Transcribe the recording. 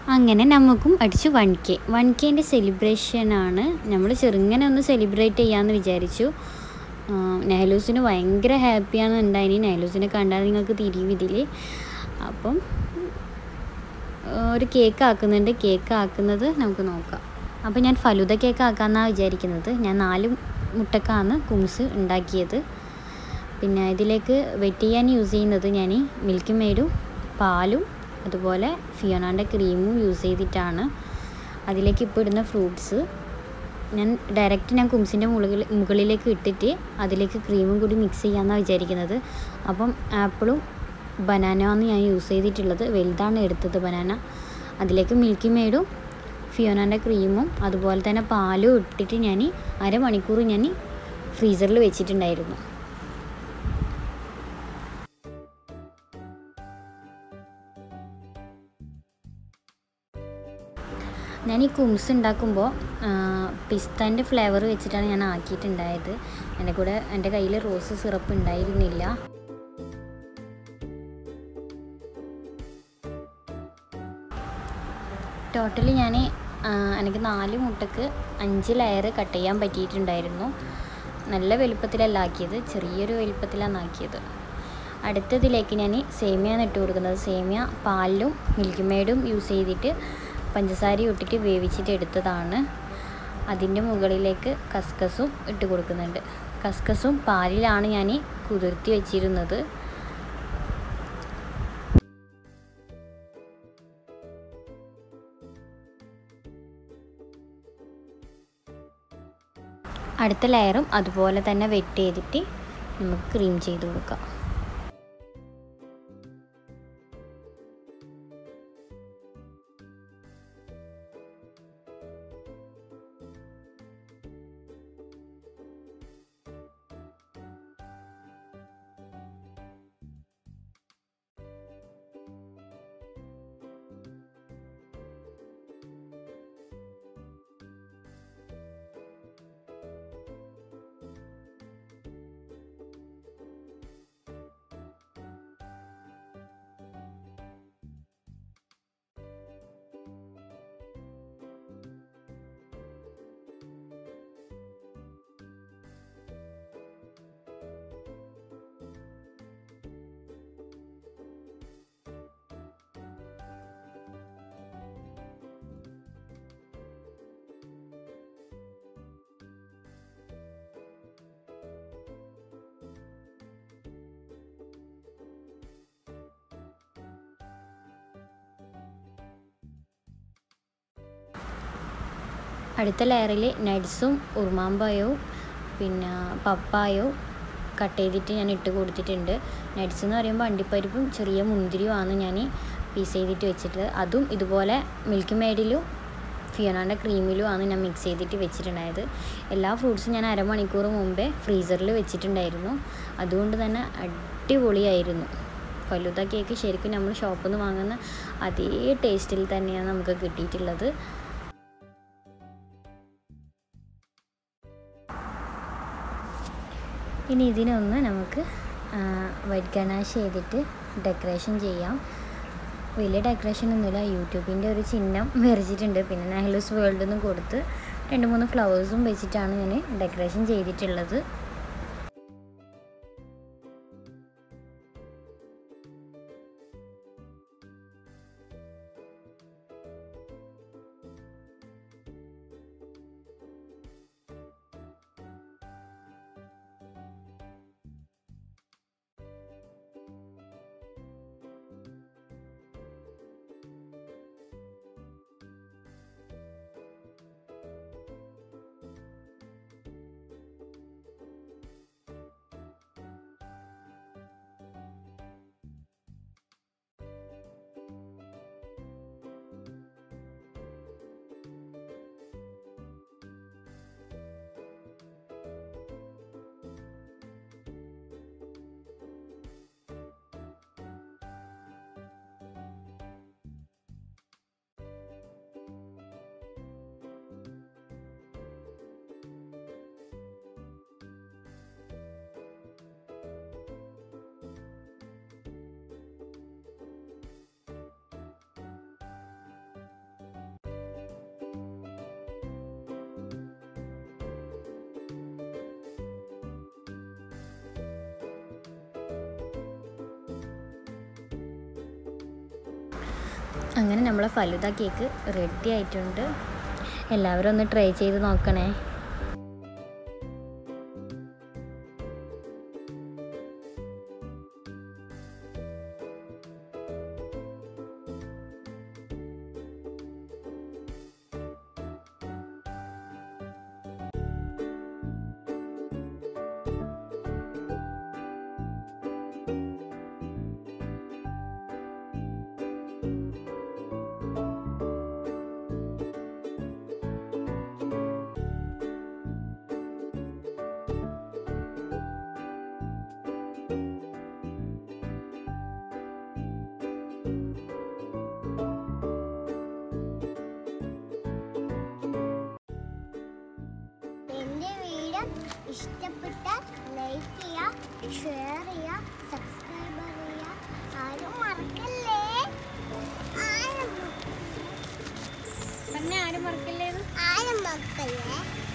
അങ്ങനെ നമുക്കും അടിച്ചു വൺ കെ വൺ കെൻ്റെ സെലിബ്രേഷനാണ് നമ്മൾ ചെറുങ്ങനെ ഒന്ന് സെലിബ്രേറ്റ് ചെയ്യാമെന്ന് വിചാരിച്ചു നെഹലൂസിന് ഭയങ്കര ഹാപ്പിയാണ് ഉണ്ടായിനി നെഹലൂസിനെ കണ്ടാൽ നിങ്ങൾക്ക് തിരിയും ഇതിൽ അപ്പം ആ, ഒരു കേക്ക് ആക്കുന്നുണ്ട് കേക്ക് ആക്കുന്നത് നമുക്ക് നോക്കാം അപ്പോൾ ഞാൻ ഫലൂദ കേക്ക് ആക്കാമെന്നാണ് വിചാരിക്കുന്നത് ഞാൻ നാല് മുട്ടക്കാണ് കുംസ് ഉണ്ടാക്കിയത് പിന്നെ ഇതിലേക്ക് വെറ്റ് ചെയ്യാൻ യൂസ് ചെയ്യുന്നത് ഞാൻ മിൽക്ക് മെയ്ഡും പാലും അതുപോലെ ഫിയോണാൻ്റെ ക്രീമും യൂസ് ചെയ്തിട്ടാണ് അതിലേക്ക് ഇപ്പോൾ ഇടുന്ന ഫ്രൂട്ട്സ് ഞാൻ ഡയറക്റ്റ് ഞാൻ കുംസിൻ്റെ മുകളിൽ മുകളിലേക്ക് ഇട്ടിട്ട് അതിലേക്ക് ക്രീമും കൂടി മിക്സ് ചെയ്യാമെന്നാണ് വിചാരിക്കുന്നത് അപ്പം ആപ്പിളും ബനാനയാണ് ഞാൻ യൂസ് ചെയ്തിട്ടുള്ളത് വലുതാണ് എടുത്തത് ബനാന അതിലേക്ക് മിൽക്കി മെയ്ഡും ഫിയോനാൻ്റെ ക്രീമും അതുപോലെ തന്നെ പാലും ഇട്ടിട്ട് ഞാൻ അരമണിക്കൂർ ഞാൻ ഫ്രീസറിൽ വെച്ചിട്ടുണ്ടായിരുന്നു ഞാൻ ഈ കുംസ് ഉണ്ടാക്കുമ്പോൾ പിസ്താൻ്റെ ഫ്ലേവർ വെച്ചിട്ടാണ് ഞാൻ ആക്കിയിട്ടുണ്ടായത് എൻ്റെ കൂടെ എൻ്റെ കയ്യിൽ റോസ് സിറപ്പ് ഉണ്ടായിരുന്നില്ല ടോട്ടലി ഞാൻ എനിക്ക് നാല് മുട്ടക്ക് അഞ്ച് ലെയർ കട്ട് ചെയ്യാൻ പറ്റിയിട്ടുണ്ടായിരുന്നു നല്ല വലുപ്പത്തിലല്ല ആക്കിയത് ചെറിയൊരു വലുപ്പത്തിലാണ് ആക്കിയത് അടുത്തതിലേക്ക് ഞാൻ സേമിയാണ് ഇട്ട് കൊടുക്കുന്നത് സേമിയ പാലിലും മിൽക്ക് മെയ്ഡും യൂസ് ചെയ്തിട്ട് പഞ്ചസാര ഇട്ടിട്ട് വേവിച്ചിട്ട് എടുത്തതാണ് അതിൻ്റെ മുകളിലേക്ക് കസ്കസും ഇട്ട് കൊടുക്കുന്നുണ്ട് കസ്കസും പാലിലാണ് ഞാൻ കുതിർത്തി വെച്ചിരുന്നത് അടുത്ത ലെയറും അതുപോലെ തന്നെ വെറ്റ് ചെയ്തിട്ട് നമുക്ക് ക്രീം ചെയ്ത് കൊടുക്കാം അടുത്ത ലെയറിൽ നട്ട്സും ഉറുമാമ്പഴവും പിന്നെ പപ്പായവും കട്ട് ചെയ്തിട്ട് ഞാൻ ഇട്ട് കൊടുത്തിട്ടുണ്ട് നട്ട്സ് എന്ന് പറയുമ്പോൾ അണ്ടിപ്പരിപ്പും ചെറിയ മുന്തിരിയുമാണ് ഞാൻ പീസ് ചെയ്തിട്ട് വെച്ചിട്ട് അതും ഇതുപോലെ മിൽക്ക് മെയ്ഡിലും ഫിയോണാൻ്റെ ക്രീമിലുമാണ് ഞാൻ മിക്സ് ചെയ്തിട്ട് വെച്ചിട്ടുണ്ടായത് എല്ലാ ഫ്രൂട്ട്സും ഞാൻ അരമണിക്കൂർ മുമ്പേ ഫ്രീസറിൽ വെച്ചിട്ടുണ്ടായിരുന്നു അതുകൊണ്ട് തന്നെ അടിപൊളിയായിരുന്നു ഫലൂദ കേക്ക് ശരിക്കും നമ്മൾ ഷോപ്പിൽ നിന്ന് വാങ്ങുന്ന അതേ ടേസ്റ്റിൽ തന്നെയാണ് നമുക്ക് കിട്ടിയിട്ടുള്ളത് ഇനി ഇതിനൊന്ന് നമുക്ക് വൈറ്റ് ഗണാഷ് ചെയ്തിട്ട് ഡെക്കറേഷൻ ചെയ്യാം വലിയ ഡെക്കറേഷൻ ഒന്നുമില്ല യൂട്യൂബിൻ്റെ ഒരു ചിഹ്നം വരച്ചിട്ടുണ്ട് പിന്നെ നെഹ്ലൂസ് വേൾഡ് എന്ന് കൊടുത്ത് രണ്ട് മൂന്ന് ഫ്ലവേഴ്സും വെച്ചിട്ടാണ് ഞാൻ ഡെക്കറേഷൻ ചെയ്തിട്ടുള്ളത് അങ്ങനെ നമ്മളെ ഫലുദ കേക്ക് റെഡി ആയിട്ടുണ്ട് എല്ലാവരും ഒന്ന് ട്രൈ ചെയ്ത് നോക്കണേ എന്റെ വീഡിയോ ഇഷ്ടപ്പെട്ടാൽ ലൈക്ക് ചെയ്യുക ഷെയർ ചെയ്യുക സബ്സ്ക്രൈബ് ചെയ്യുക ആരും മറക്കല്ലേ ആരും തന്നെ ആരും മറക്കല്ലേ ആരും മറക്കല്ലേ